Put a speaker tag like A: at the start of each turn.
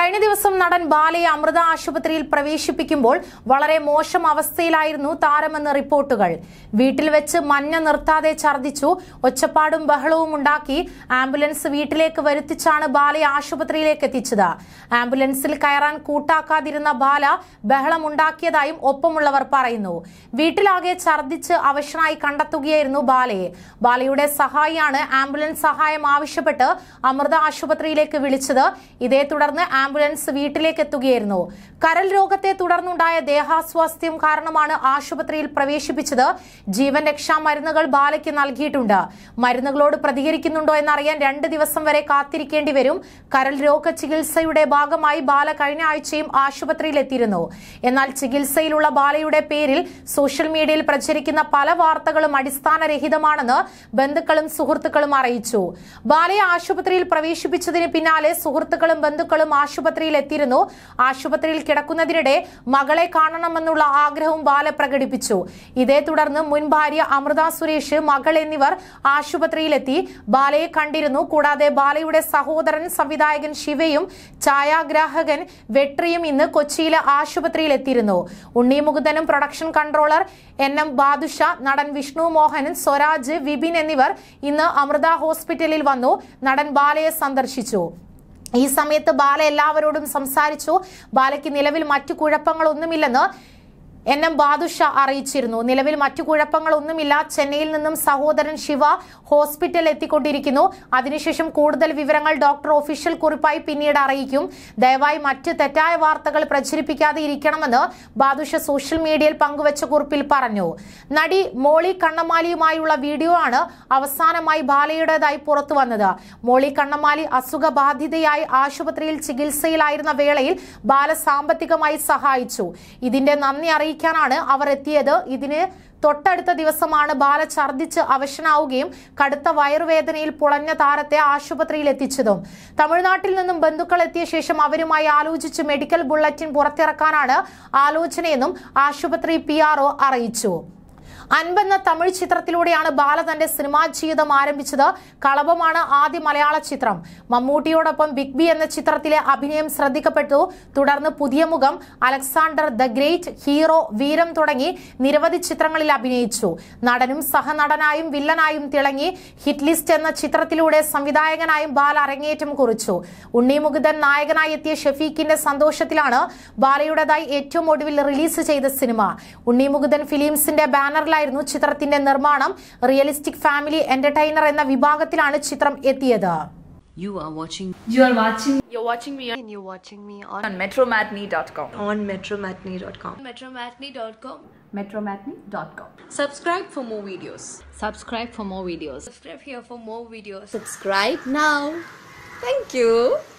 A: കഴിഞ്ഞ ദിവസം നടൻ ബാലയെ അമൃത ആശുപത്രിയിൽ പ്രവേശിപ്പിക്കുമ്പോൾ വളരെ മോശം അവസ്ഥയിലായിരുന്നു താരമെന്ന് റിപ്പോർട്ടുകൾ വീട്ടിൽ വെച്ച് മഞ്ഞ നിർത്താതെ ഛർദ്ദിച്ചു ഒച്ചപ്പാടും ബഹളവും ഉണ്ടാക്കി ആംബുലൻസ് വീട്ടിലേക്ക് വരുത്തിച്ചാണ് ബാലയെ ആശുപത്രിയിലേക്ക് എത്തിച്ചത് ആംബുലൻസിൽ കയറാൻ കൂട്ടാക്കാതിരുന്ന ബാല ബഹളമുണ്ടാക്കിയതായും ഒപ്പമുള്ളവർ പറയുന്നു വീട്ടിലാകെ ഛർദ്ദിച്ച് അവശനായി കണ്ടെത്തുകയായിരുന്നു ബാലയെ ബാലയുടെ സഹായിയാണ് ആംബുലൻസ് സഹായം ആവശ്യപ്പെട്ട് അമൃത ആശുപത്രിയിലേക്ക് വിളിച്ചത് ഇതേ തുടർന്ന് ആംബുലൻസ് വീട്ടിലേക്ക് എത്തുകയായിരുന്നു കരൽ രോഗത്തെ തുടർന്നുണ്ടായ ദേഹാസ്വാസ്ഥ്യം കാരണമാണ് ആശുപത്രിയിൽ പ്രവേശിപ്പിച്ചത് ജീവൻ രക്ഷാ മരുന്നുകൾ ബാലയ്ക്ക് നൽകിയിട്ടുണ്ട് മരുന്നുകളോട് പ്രതികരിക്കുന്നുണ്ടോ എന്നറിയാൻ രണ്ട് ദിവസം വരെ കാത്തിരിക്കേണ്ടി വരും കരൽ രോഗ ചികിത്സയുടെ ഭാഗമായി ബാല കഴിഞ്ഞ ആഴ്ചയും ആശുപത്രിയിൽ എത്തിയിരുന്നു എന്നാൽ ചികിത്സയിലുള്ള ബാലയുടെ പേരിൽ സോഷ്യൽ മീഡിയയിൽ പ്രചരിക്കുന്ന പല വാർത്തകളും അടിസ്ഥാനരഹിതമാണെന്ന് ബന്ധുക്കളും സുഹൃത്തുക്കളും അറിയിച്ചു ബാലയെ ആശുപത്രിയിൽ പ്രവേശിപ്പിച്ചതിന് പിന്നാലെ സുഹൃത്തുക്കളും ബന്ധുക്കളും ആശുപത്രിയിൽ എത്തിയിരുന്നു ആശുപത്രിയിൽ കിടക്കുന്നതിനിടെ മകളെ കാണണമെന്നുള്ള ആഗ്രഹവും ബാല പ്രകടിപ്പിച്ചു ഇതേ തുടർന്ന് മുൻ ഭാര്യ അമൃത സുരേഷ് മകൾ എന്നിവർ ആശുപത്രിയിലെത്തി ബാലയെ കണ്ടിരുന്നു കൂടാതെ ബാലയുടെ സഹോദരൻ സംവിധായകൻ ശിവയും ഛായാഗ്രാഹകൻ വെട്രിയും ഇന്ന് കൊച്ചിയിലെ ആശുപത്രിയിൽ എത്തിയിരുന്നു ഉണ്ണി മുകുന്ദനും production controller N M Badusha നടൻ വിഷ്ണു മോഹൻ സ്വരാജ് വിപിൻ എന്നിവർ ഇന്ന് അമൃത ഹോസ്പിറ്റലിൽ വന്നു നടൻ ബാലയെ സന്ദർശിച്ചു ഈ സമയത്ത് ബാല എല്ലാവരോടും സംസാരിച്ചു ബാലയ്ക്ക് നിലവിൽ മറ്റു കുഴപ്പങ്ങളൊന്നുമില്ലെന്ന് എൻ എം ബാദുഷ അറിയിച്ചിരുന്നു നിലവിൽ മറ്റു കുഴപ്പങ്ങളൊന്നുമില്ല ചെന്നൈയിൽ നിന്നും സഹോദരൻ ശിവ ഹോസ്പിറ്റലിൽ എത്തിക്കൊണ്ടിരിക്കുന്നു അതിനുശേഷം കൂടുതൽ വിവരങ്ങൾ ഡോക്ടർ ഒഫീഷ്യൽ കുറിപ്പായി പിന്നീട് അറിയിക്കും ദയവായി മറ്റ് തെറ്റായ വാർത്തകൾ പ്രചരിപ്പിക്കാതെ ഇരിക്കണമെന്ന് ബാദുഷ സോഷ്യൽ മീഡിയയിൽ പങ്കുവച്ച കുറിപ്പിൽ പറഞ്ഞു നടി മോളി കണ്ണമാലിയുമായുള്ള വീഡിയോ ആണ് അവസാനമായി ബാലയുടേതായി പുറത്തു വന്നത് മോളി കണ്ണമാലി അസുഖബാധിതയായി ആശുപത്രിയിൽ ചികിത്സയിലായിരുന്ന വേളയിൽ ബാല സാമ്പത്തികമായി സഹായിച്ചു ഇതിന്റെ നന്ദി അറിയിക്കാനാണ് അവർ എത്തിയത് ഇതിന് തൊട്ടടുത്ത ദിവസമാണ് ബാല ഛർദ്ദിച്ച് അവശനാവുകയും കടുത്ത വയറുവേദനയിൽ പുളഞ്ഞ താരത്തെ ആശുപത്രിയിൽ എത്തിച്ചതും തമിഴ്നാട്ടിൽ നിന്നും ബന്ധുക്കൾ എത്തിയ ശേഷം അവരുമായി ആലോചിച്ച് മെഡിക്കൽ ബുള്ളറ്റിൻ പുറത്തിറക്കാനാണ് ആലോചനയെന്നും ആശുപത്രി പി അറിയിച്ചു അൻപെന്ന തമിഴ് ചിത്രത്തിലൂടെയാണ് ബാല തന്റെ സിനിമാ ജീവിതം ആരംഭിച്ചത് കളഭമാണ് ആദ്യ മലയാള ചിത്രം മമ്മൂട്ടിയോടൊപ്പം ബിഗ് ബി എന്ന ചിത്രത്തിലെ അഭിനയം ശ്രദ്ധിക്കപ്പെട്ടു തുടർന്ന് പുതിയ മുഖം Alexander the great hero Veeram തുടങ്ങി നിരവധി ചിത്രങ്ങളിൽ അഭിനയിച്ചു നടനും സഹനടനായും വില്ലനായും തിളങ്ങി ഹിറ്റ് ലിസ്റ്റ് എന്ന ചിത്രത്തിലൂടെ സംവിധായകനായും ബാല അരങ്ങേറ്റം കുറിച്ചു ഉണ്ണി മുകുന്ദൻ നായകനായി എത്തിയ ഷഫീഖിന്റെ സന്തോഷത്തിലാണ് ബാലയുടേതായി ഏറ്റവും ഒടുവിൽ റിലീസ് ചെയ്ത സിനിമ ഉണ്ണി മുകുന്ദൻ ഫിലിംസിന്റെ ബാനറിലായിരുന്നു ചിത്രത്തിന്റെ നിർമ്മാണം റിയലിസ്റ്റിക് ഫാമിലി എന്റർടൈനർ എന്ന വിഭാഗത്തിലാണ് ചിത്രം എത്തിയത്
B: You are watching
C: You are watching
D: You're watching me on,
E: and you're watching me on,
D: on metromatney.com.
E: on metromatney.com.
D: Metromatney.com.
C: metromatney.com.
D: Subscribe for more videos.
B: subscribe for more videos
D: Subscribe here for more videos.
E: Subscribe now. Thank you.